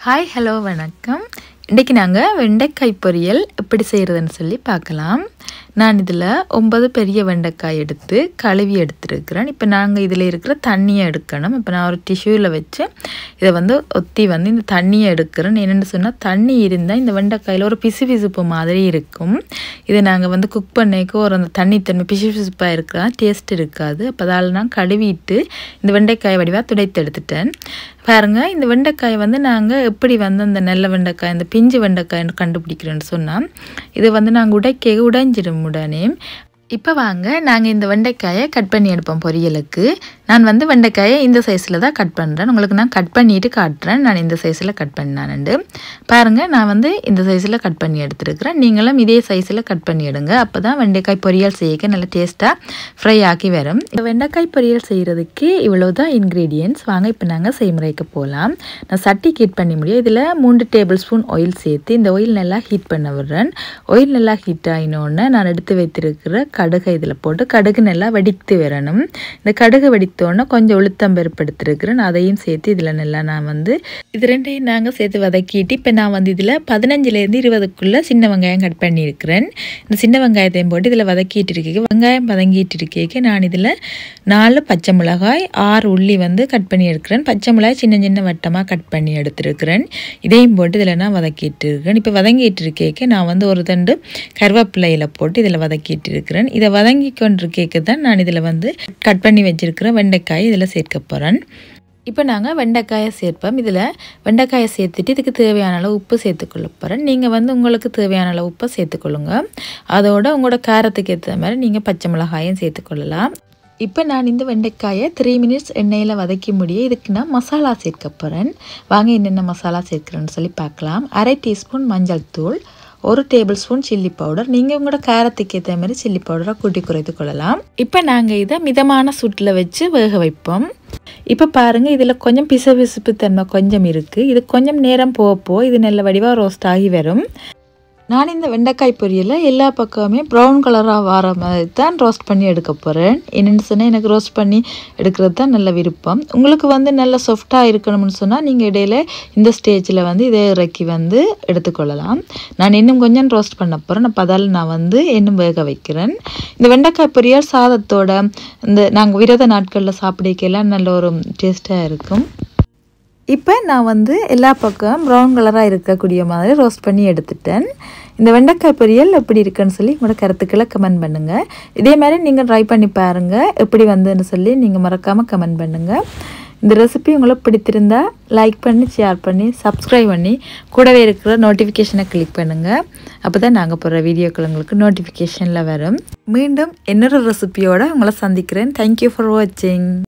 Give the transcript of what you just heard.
hi hello வணக்கம் இன்றைக்கி நாங்கள் வெண்டைக்காய் பொரியல் எப்படி செய்கிறதுன்னு சொல்லி பார்க்கலாம் நான் இதில் ஒன்பது பெரிய வெண்டைக்காய் எடுத்து கழுவி எடுத்துருக்கிறேன் இப்போ நாங்கள் இதில் இருக்கிற தண்ணியை எடுக்கணும் இப்போ நான் ஒரு டிஷ்யூவில் வச்சு இதை வந்து ஒத்தி வந்து இந்த தண்ணியை எடுக்கிறேன் என்னென்னு சொன்னால் தண்ணி இருந்தால் இந்த வெண்டைக்காயில் ஒரு பிசு பிசுப்பு மாதிரி இருக்கும் இதை நாங்கள் வந்து குக் பண்ணிக்க ஒரு அந்த தண்ணி தன்மை பிசு பிசுப்பாக இருக்கிறா டேஸ்ட் இருக்காது அப்போ அதால் நான் கழுவிட்டு இந்த வெண்டைக்காய் வடிவாக துடைத்து எடுத்துட்டேன் பாருங்கள் இந்த வெண்டைக்காய் வந்து நாங்கள் எப்படி வந்து அந்த நெல்லை வெண்டைக்காய் அந்த பிஞ்சு வெண்டைக்காய்னு கண்டுபிடிக்கிறோன்னு சொன்னால் இது வந்து நாங்கள் உடைக்க உடைஞ்சிடும் உடனே இப்போ வாங்க நாங்கள் இந்த வெண்டைக்காயை கட் பண்ணி எடுப்போம் பொரியலுக்கு நான் வந்து வெண்டைக்காயை இந்த சைஸில் தான் கட் பண்ணுறேன் உங்களுக்கு நான் கட் பண்ணிவிட்டு காட்டுறேன் நான் இந்த சைஸில் கட் பண்ணானுண்டு பாருங்கள் நான் வந்து இந்த சைஸில் கட் பண்ணி எடுத்துருக்கிறேன் நீங்களும் இதே சைஸில் கட் பண்ணி எடுங்க அப்போ தான் வெண்டைக்காய் பொரியல் செய்யக்க நல்ல டேஸ்ட்டாக ஃப்ரை ஆக்கி வரும் இந்த வெண்டைக்காய் பொரியல் செய்கிறதுக்கு இவ்வளோ தான் இன்க்ரீடியன்ட்ஸ் வாங்க இப்போ நாங்கள் செய்முறைக்கு போகலாம் நான் சட்டி ஹீட் பண்ணி முடியும் இதில் மூன்று டேபிள் ஸ்பூன் ஆயில் சேர்த்து இந்த ஆயில் நல்லா ஹீட் பண்ண விடுறேன் ஆயில் நல்லா ஹீட் ஆகினோடனே நான் எடுத்து வைத்திருக்கிற கடுகை இதில் போட்டு கடுகு நல்லா வெடித்து வரணும் இந்த கடுகு வெடித்தோடனே கொஞ்சம் உளுத்தம் பெருப்படுத்திருக்கிறேன் அதையும் சேர்த்து இதில் நல்லா நான் வந்து இது ரெண்டையும் நாங்கள் சேர்த்து வதக்கிட்டு இப்போ நான் வந்து இதில் பதினஞ்சுலேருந்து இருபதுக்குள்ளே சின்ன வெங்காயம் கட் பண்ணியிருக்கிறேன் இந்த சின்ன வெங்காயத்தையும் போட்டு இதில் வதக்கிட்டு இருக்கேன் வெங்காயம் வதங்கிட்டு இருக்கேன் நான் இதில் நாலு பச்சை மிளகாய் ஆறு உள்ளி வந்து கட் பண்ணி எடுக்கிறேன் பச்சை மிளகாய் சின்ன சின்ன வட்டமாக கட் பண்ணி எடுத்துருக்கிறேன் இதையும் போட்டு இதில் நான் வதக்கிட்டு இருக்கிறேன் இப்போ வதங்கிட்டு இருக்கேன் நான் வந்து ஒரு தண்டு கருவேப்பிலையில் போட்டு இதில் வதக்கிட்டு இருக்கிறேன் இதை வதங்கி கொண்டிருக்கேக்கு தான் நான் இதில் வந்து கட் பண்ணி வச்சுருக்கிற வெண்டைக்காய் இதில் சேர்க்க போகிறேன் இப்போ நாங்கள் வெண்டைக்காயை சேர்ப்போம் இதில் வெண்டைக்காயை சேர்த்துட்டு இதுக்கு தேவையான அளவு உப்பு சேர்த்துக்கொள்ள போகிறேன் நீங்கள் வந்து உங்களுக்கு தேவையான அளவு உப்பை சேர்த்துக்கொள்ளுங்க அதோட உங்களோட காரத்துக்கு ஏற்ற மாதிரி நீங்கள் பச்சை மிளகாயும் சேர்த்துக்கொள்ளலாம் இப்போ நான் இந்த வெண்டைக்காயை த்ரீ மினிட்ஸ் எண்ணெயில் வதக்கி முடிய இதுக்கு நான் மசாலா சேர்க்க போகிறேன் வாங்க என்னென்ன மசாலா சேர்க்குறேன்னு சொல்லி பார்க்கலாம் அரை டீஸ்பூன் மஞ்சள் தூள் ஒரு டேபிள் ஸ்பூன் சில்லி பவுடர் நீங்கள் உங்களோட காரத்துக்கு ஏற்ற மாதிரி சில்லி பவுடரை கூட்டி குறைத்து கொள்ளலாம் இப்போ நாங்கள் இதை மிதமான சூட்டில் வச்சு வேக வைப்போம் இப்போ பாருங்கள் இதில் கொஞ்சம் பிசு பிசுப்பு தன்மை கொஞ்சம் இருக்குது இது கொஞ்சம் நேரம் போக போக இது நல்ல வடிவாக ரோஸ்ட் ஆகி வரும் நான் இந்த வெண்டைக்காய் பொரியலை எல்லா பக்கமுமே ப்ரௌன் கலராக வர மாதிரி தான் ரோஸ்ட் பண்ணி எடுக்க போகிறேன் என்னென்னு சொன்னால் எனக்கு ரோஸ்ட் பண்ணி எடுக்கிறது தான் நல்ல விருப்பம் உங்களுக்கு வந்து நல்ல சாஃப்டாக இருக்கணும்னு சொன்னால் நீங்கள் இடையில இந்த ஸ்டேஜில் வந்து இதை இறக்கி வந்து எடுத்துக்கொள்ளலாம் நான் இன்னும் கொஞ்சம் ரோஸ்ட் பண்ண போகிறேன் அப்போ அதால் நான் வந்து இன்னும் வேக வைக்கிறேன் இந்த வெண்டைக்காய் பொரியல் சாதத்தோட இந்த நாங்கள் விரத நாட்களில் சாப்பிடிக்கலாம் நல்ல ஒரு டேஸ்ட்டாக இருக்கும் இப்போ நான் வந்து எல்லா பக்கம் ப்ரௌன் கலராக இருக்கக்கூடிய மாதிரி ரோஸ்ட் பண்ணி எடுத்துட்டேன் இந்த வெண்டைக்காய் பொரியல் எப்படி இருக்குன்னு சொல்லி உங்களோட கருத்துக்களை கமெண்ட் பண்ணுங்கள் இதே மாதிரி நீங்கள் ட்ரை பண்ணி பாருங்கள் எப்படி வந்துன்னு சொல்லி நீங்கள் மறக்காமல் கமெண்ட் பண்ணுங்கள் இந்த ரெசிபி உங்களுக்கு பிடித்திருந்தா லைக் பண்ணி ஷேர் பண்ணி சப்ஸ்கிரைப் பண்ணி கூடவே இருக்கிற நோட்டிஃபிகேஷனை கிளிக் பண்ணுங்கள் அப்போ தான் நாங்கள் போடுற வீடியோக்கள் உங்களுக்கு நோட்டிஃபிகேஷனில் வரும் மீண்டும் இன்னொரு ரெசிபியோடு உங்களை சந்திக்கிறேன் தேங்க்யூ ஃபார் வாட்சிங்